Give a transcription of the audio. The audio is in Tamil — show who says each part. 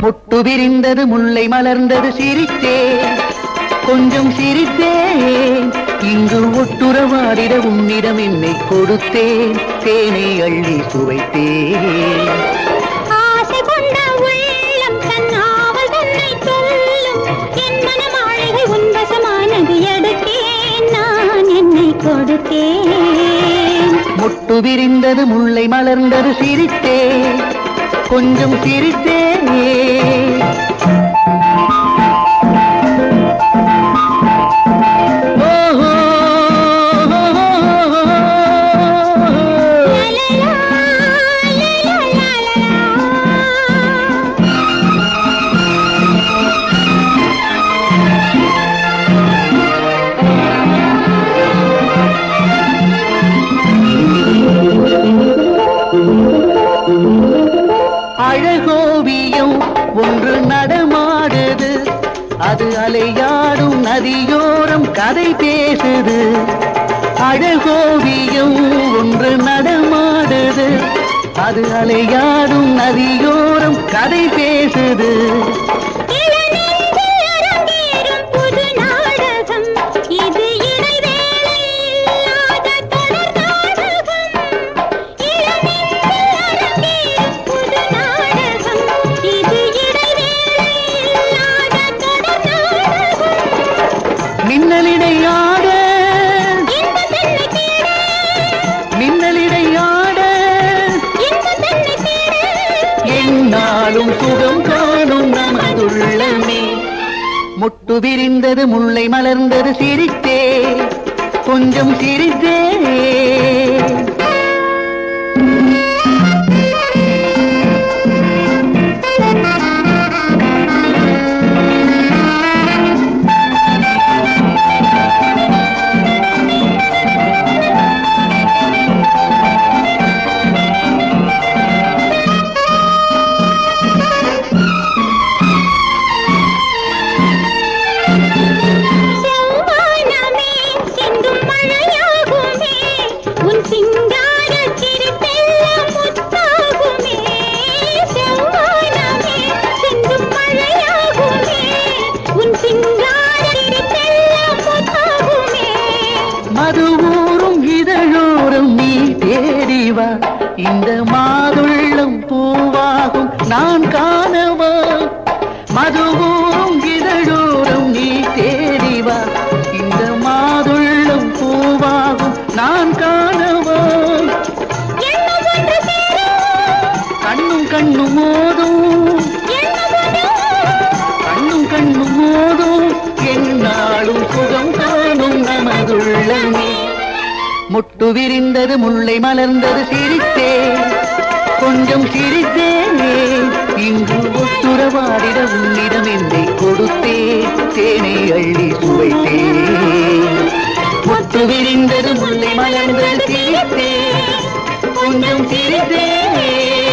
Speaker 1: முட்டு விரிந்தது முல்லை மலர்ந்தது சிரித்தேன் கொஞ்சம் சிரித்தேன் இங்கு ஒட்டுறவாடிட உன்னிடம் என்னை கொடுத்தேன் தேனை அள்ளி சுவைத்தேன்
Speaker 2: ஆசை கொண்ட உள்ளம் தன் ஆவல் தன்னை சொல்லும் என் மனமாளிகை உன் வசமானது எடுத்தேன் நான் என்னை கொடுத்தேன்
Speaker 1: முட்டு விரிந்தது முல்லை மலர்ந்தது சிரித்தேன் கொஞ்சம் சிரித்தேன் ஓஹோ
Speaker 2: லலலா, லலலா.
Speaker 1: அழகோவியம் ஒன்று நடமாடுது அது அலையாடும் நதியோரம் கதை பேசுது அழகோவியம் ஒன்று நடமாடுது அது அலையாடும் நதியோரம் கதை பேசுது
Speaker 2: இளநெஞ்சில் அரங்கேறும் புது நாடகம் இது இடைவேளை இல்லாத தொடர் நாடகம் இளநெஞ்சில் அரங்கேறும் புது நாடகம் இது இடைவேளை இல்லாத தொடர் நாடகம்
Speaker 1: மின்னலிடையாட
Speaker 2: இன்ப தன்னை தேட
Speaker 1: மின்னலிடையாட
Speaker 2: இன்ப தன்னை தேட
Speaker 1: என்னாலும் சுகம் காணும் நமதுள்ளமே முட்டு விரிந்தது முல்லை மலர்ந்தது சிரித்தே கொஞ்சம் சிரித்தே
Speaker 2: செவ்வானமே சிந்தும் மழையாகுமே உன் சிங்கார சிரிப்பெல்லாம் முத்தாகுமே செவ்வானமே சிந்தும் மழையாகுமே உன் சிங்கார சிரிப்பெல்லாம் முத்தாகுமே
Speaker 1: மதுவூரும் இதழோரம் நீ தேடிவா இந்த மாதுள்ளம் பூவாகும் நான் காணவா மதுவூரும் இதழோரம் நீ தேடிவா இந்த மாதுள்ளம் பூவாகும் நான் காணவா
Speaker 2: எண்ணம் ஒன்று சேரும்
Speaker 1: கண்ணும் கண்ணும் மோதும்
Speaker 2: எண்ணம் ஒன்று
Speaker 1: கண்ணும் கண்ணும் மோதும் என்னாலும் சுகம் காணும் நமதுள்ளமே முட்டு விரிந்தது முல்லை மலர்ந்தது சிரித்தே கொஞ்சம் சிரித்தே இங்கு ஒட்டுறவாடிட உன்னிடம் என்னை கொடுத்தே தேனை அள்ளி சுவைத்தே முட்டு விரிந்தது முல்லை மலர்ந்தது சிரித்தே கொஞ்சம் சிரித்தே